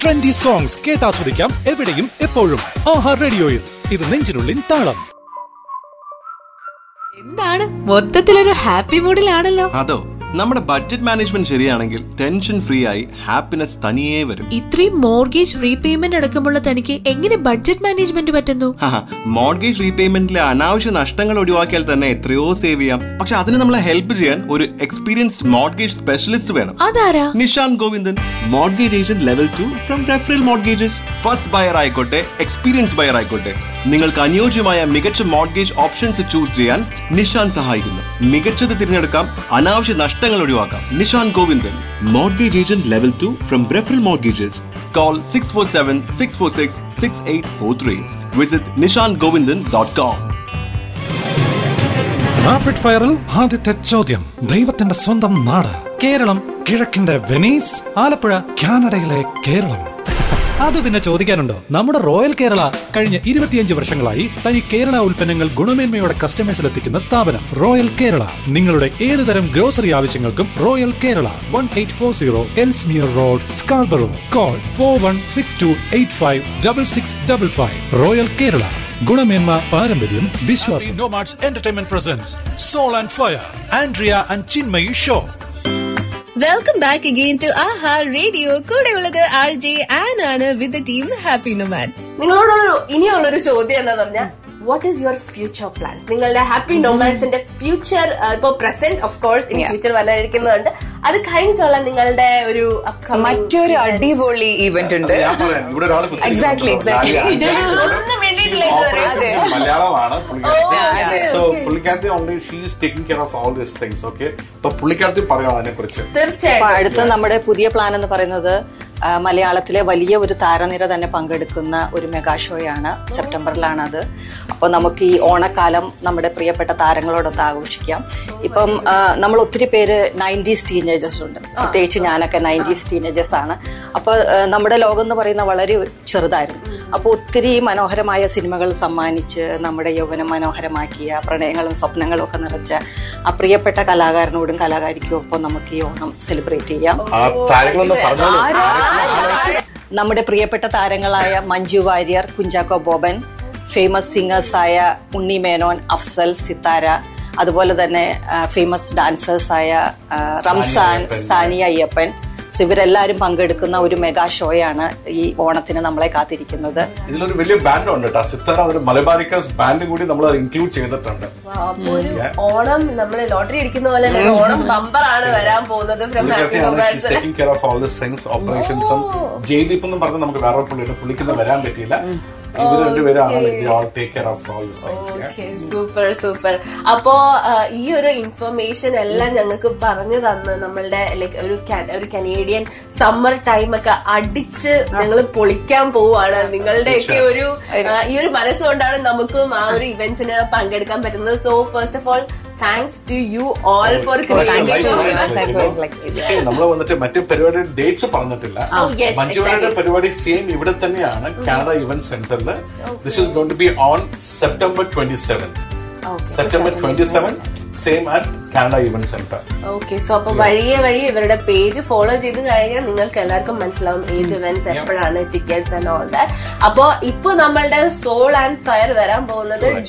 Trendy songs കേട്ടാസ്വദിക്കാം എവിടെയും എപ്പോഴും ആഹാ റേഡിയോയിൽ ഇത് നെഞ്ചിനുള്ളിൻ താളം എന്താണ് മൊത്തത്തിലൊരു ഹാപ്പി മൂഡിലാണല്ലോ അതോ നമ്മുടെ ബഡ്ജറ്റ് മാനേജ്മെന്റ് ശരിയാണെങ്കിൽ ടെൻഷൻ ഫ്രീ ആയി ഹാപ്പിനെസ് തനിയേ വരും ഇത്രയും മോർഗേജ് റീപേയ്മെന്റ് അടക്കമുള്ള തനിക്ക് എങ്ങനെ ബഡ്ജറ്റ് മാനേജ്മെന്റ് പറ്റുന്നു മോർഗേജ് റീപേയ്മെന്റിലെ അനാവശ്യ നഷ്ടങ്ങൾ ഒഴിവാക്കിയാൽ തന്നെ എത്രയോ സേവ് ചെയ്യാം പക്ഷെ അതിന് നമ്മളെ ഹെൽപ്പ് ചെയ്യാൻ ഒരു എക്സ്പീരിയൻസ്ഡ് മോർഗേജ് സ്പെഷ്യലിസ്റ്റ് വേണം അതാരാ Nishanth Govindan mortgage agent level two from referral mortgages first buyer ആയിക്കോട്ടെ എക്സ്പീരിയൻസ് ബയർ ആയിക്കോട്ടെ നിങ്ങൾക്ക് അനുയോജ്യമായ മികച്ച മോർഗേജ് ഓപ്ഷൻസ് ചൂസ് ചെയ്യാൻ നിഷാന്ത് സഹായിക്കുന്നു മികച്ചത് തിരഞ്ഞെടുക്കാം അനാവശ്യ നഷ്ടങ്ങൾ ഒഴിവാക്കാം Nishanth Govindan mortgage agent level two from referral mortgages call six four seven six four six six eight four three visit Nishanth Govindan dot com rapid ഫയറിൽ ആദ്യത്തെ ചോദ്യം ദൈവത്തിന്റെ സ്വന്തം നാട് കേരളം കിഴക്കിന്റെ വെനീസ് ആലപ്പുഴ കാനഡയിലെ കേരളം അത് പിന്നെ ചോദിക്കാനുണ്ടോ നമ്മുടെ റോയൽ കേരള കഴിഞ്ഞ ഇരുപത്തിയഞ്ച് വർഷങ്ങളായി തനി കേരള ഉൽപ്പന്നങ്ങൾ ഗുണമേന്മയോടെ കസ്റ്റമേഴ്സിൽ എത്തിക്കുന്ന സ്ഥാപനം റോയൽ കേരള നിങ്ങളുടെ ഏത് തരം ഗ്രോസറി ആവശ്യങ്ങൾക്കും royal Kerala one eight four zero Ellesmere road Scarborough call four one six two eight five double six double five royal Kerala ഗുണമേന്മ പാരമ്പര്യം വിശ്വാസം Nomads entertainment presents soul and fire Andrea and Chinmayi show welcome back again to Aha radio കൂടെ ഉള്ളത് R J an ആണ് വിത്ത് team happy nomads നിങ്ങളോടുള്ള ഇനിയുള്ളൊരു ചോദ്യം എന്താന്ന് പറഞ്ഞാൽ what is your future plans നിങ്ങളുടെ ഹാപ്പി നൊമാൻസിന്റെ ഫ്യൂച്ചർ ഇപ്പൊ പ്രസന്റ് ഓഫ് കോഴ്സ് ഇനി ഫ്യൂച്ചർ വരാനിരിക്കുന്നുണ്ട് അത് കഴിഞ്ഞിട്ടുള്ള നിങ്ങളുടെ ഒരു upcoming മറ്റൊരു events. അടിപൊളി ഇവന്റ് ഉണ്ട് ഞാൻ പറയാം ഇവിടെ ഒരാൾ Exactly, exactly. ഒന്നും വേണ്ടിയിട്ടില്ല ഇതുവരെ. മലയാളമാണ് അതെ. സോ പുള്ളിക്കാരത്തി only she's taking care of all this things okay അപ്പൊ പുള്ളിക്കാരത്തി പറയാം അതിനെ കുറിച്ച് അപ്പൊ തീർച്ചയായിട്ടും അടുത്ത നമ്മുടെ പുതിയ പ്ലാൻ എന്ന് പറയുന്നത് ആ, മലയാളത്തിലെ വലിയ ഒരു താരനിര തന്നെ പങ്കെടുക്കുന്ന ഒരു മെഗാ ഷോയാണ് സെപ്റ്റംബറിലാണ് അത് അപ്പോൾ നമുക്ക് ഈ ഓണക്കാലം നമ്മുടെ പ്രിയപ്പെട്ട താരങ്ങളോടൊത്ത് ആഘോഷിക്കാം ഇപ്പം ആ, നമ്മൾ ഒത്തിരി പേര് നയൻറ്റീസ് ടീനേജേഴ്സ് ഉണ്ട് പ്രത്യേകിച്ച് ഞാനൊക്കെ നയൻറ്റീസ് ടീനേജേഴ്സ് ആണ് അപ്പോൾ ആ, നമ്മുടെ ലോകം എന്ന് പറയുന്ന വളരെ ചെറുതായിരുന്നു അപ്പോൾ ഒത്തിരി മനോഹരമായ സിനിമകൾ സമ്മാനിച്ച് നമ്മുടെ യൗവനം മനോഹരമാക്കിയ പ്രണയങ്ങളും സ്വപ്നങ്ങളും ഒക്കെ നിറച്ച ആ പ്രിയപ്പെട്ട കലാകാരനോടും കലാകാരിക്കും ഒപ്പം നമുക്ക് ഈ ഓണം സെലിബ്രേറ്റ് ചെയ്യാം ആ താരങ്ങളൊന്ന് പറഞ്ഞോളൂ നമ്മുടെ പ്രിയപ്പെട്ട താരങ്ങളായ മഞ്ജു വാര്യർ കുഞ്ചാക്കോ ബോബൻ ഫേമസ് സിംഗേഴ്സായ ഉണ്ണി മേനോൻ അഫ്സൽ സിത്താര അതുപോലെ തന്നെ ഫേമസ് ഡാൻസേഴ്സായ ആ, റംസാൻ സാനിയ അയ്യപ്പൻ സോ ഇവരെല്ലാവരും പങ്കെടുക്കുന്ന ഒരു മെഗാ ഷോയാണ് ഈ ഓണത്തിന് നമ്മളെ കാത്തിരിക്കുന്നത് ഇതിലൊരു വലിയ ബാൻഡ് ഉണ്ട് കേട്ടോ സിത്താര ഒരു മലബാരിക്കേഴ്സ് ബാൻഡും കൂടി നമ്മൾ ഇൻക്ലൂഡ് ചെയ്തിട്ടുണ്ട് അപ്പൊ ഒരു ഓണം നമ്മള് ലോട്ടറി അടിക്കുന്ന പോലെ തന്നെ ഒരു ഓണം ബമ്പർ ആണ് വരാൻ പോകുന്നത് from happy Nomads taking care of all this things ഓപ്പറേഷൻസും ജയ്ദീപ് എന്നും പറഞ്ഞ് നമുക്ക് വേറെ പുള്ളിയുടെ പുള്ളിക്കൊന്നും വരാൻ പറ്റിയില്ല ഇവർ രണ്ടുപേരാണ് take care of all this things okay super super അപ്പോ ആ, ഈ ഒരു ഇൻഫർമേഷൻ എല്ലാം ഞങ്ങൾക്ക് പറഞ്ഞു തന്ന് നമ്മളുടെ ലൈക്ക് ഒരു ca- ഒരു കനേഡിയൻ സമ്മർ ടൈം ഒക്കെ അടിച്ച് ഞങ്ങൾ പൊളിക്കാൻ പോവാണ് നിങ്ങളുടെയൊക്കെ ഒരു ആ, ഈ ഒരു മനസ്സുകൊണ്ടാണ് നമുക്കും ആ ഒരു ഇവന്റ്സിന് പങ്കെടുക്കാൻ പറ്റുന്നത് so first of all thanks to you all for നമ്മൾ വന്നിട്ട് മറ്റു പരിപാടിയുടെ ഡേറ്റ്സ് പറഞ്ഞിട്ടില്ല Oh, yes, മഞ്ജുവയുടെ exactly. പരിപാടി സെയിം ഇവിടെ തന്നെയാണ് കാനഡ ഇവന്റ് സെന്ററിൽ this is gonna be on September twenty seven September twenty seven same at Canada event centre okay so അപ്പൊ വഴിയെ വഴി ഇവരുടെ പേജ് ഫോളോ ചെയ്ത് കഴിഞ്ഞാൽ നിങ്ങൾക്ക് എല്ലാവർക്കും മനസ്സിലാവും ഏത് ഇവന്റ്സ് എപ്പോഴാണ് ടിക്കറ്റ്സ് ആൻഡ് ഓൾ ദാറ്റ് അപ്പോ ഇപ്പൊ നമ്മളുടെ സോൾ ആൻഡ് ഫയർ വരാൻ പോകുന്നത്